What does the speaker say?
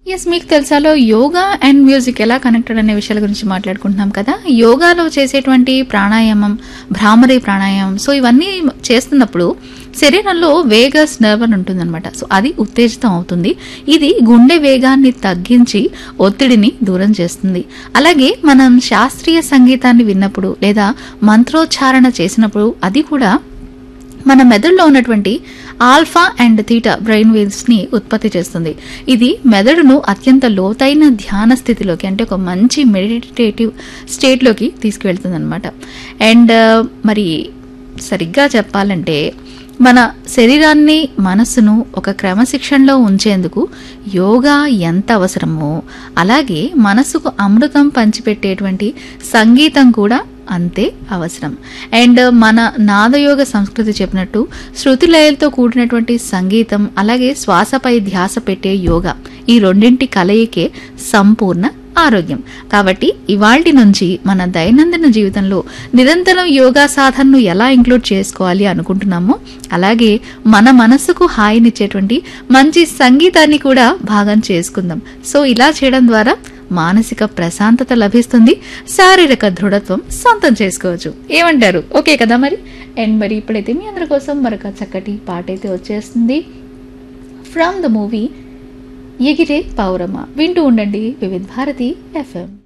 yes మీకు తెలుసాలో yoga and music ఎలా కనెక్టెడ్ అనే విషయాల గురించి మాట్లాడుకుంటున్నాం కదా యోగాలో చేసేటువంటి ప్రాణాయామం భ్రామరీ ప్రాణాయామం సో ఇవన్నీ చేస్తున్నప్పుడు శరీరంలో వేగస్ నర్వ్ అని ఉంటుందన్నమాట సో అది ఉత్తేజితం అవుతుంది ఇది గుండె వేగాన్ని తగ్గించి ఒత్తిడిని దూరం చేస్తుంది అలాగే మనం శాస్త్రీయ సంగీతాన్ని విన్నప్పుడు లేదా మంత్రోచ్చారణ చేసినప్పుడు అది కూడా మన మెదడులో ఉన్నటువంటి alpha and theta brain waves ని ఉత్పత్తి చేస్తుంది ఇది మెదడును అత్యంత లోతైన ధ్యాన స్థితిలోకి అంటే ఒక మంచి మెడిటేటివ్ స్టేట్లోకి తీసుకువెళ్తుంది అనమాట అండ్ మరి సరిగ్గా చెప్పాలంటే మన శరీరాన్ని మనస్సును ఒక క్రమశిక్షణలో ఉంచేందుకు యోగా ఎంత అవసరమో అలాగే మనసుకు అమృతం పంచిపెట్టేటువంటి సంగీతం కూడా అంతే అవసరం అండ్ మన నాదయోగ సంస్కృతి చెప్పినట్టు శృతి లయలతో కూడినటువంటి సంగీతం అలాగే శ్వాసపై ధ్యాస పెట్టే యోగా ఈ రెండింటి కలయికే సంపూర్ణ ఆరోగ్యం కాబట్టి ఇవాల్టి నుంచి మన దైనందిన జీవితంలో నిరంతరం యోగా సాధనను ఎలా ఇంక్లూడ్ చేసుకోవాలి అనుకుంటున్నామో అలాగే మన మనసుకు హాయినిచ్చేటువంటి మంచి సంగీతాన్ని కూడా భాగం చేసుకుందాం సో ఇలా చేయడం ద్వారా మానసిక ప్రశాంతత లభిస్తుంది శారీరక దృఢత్వం సొంతం చేసుకోవచ్చు ఏమంటారు ఓకే కదా మరి అండ్ మరి ఇప్పుడైతే మీ అందరి కోసం మరొక చక్కటి పాట అయితే వచ్చేస్తుంది ఫ్రమ్ ద మూవీ ఎగిరే పౌరమ వింటూ ఉండండి వివిధ్ భారతి ఎఫ్ఎం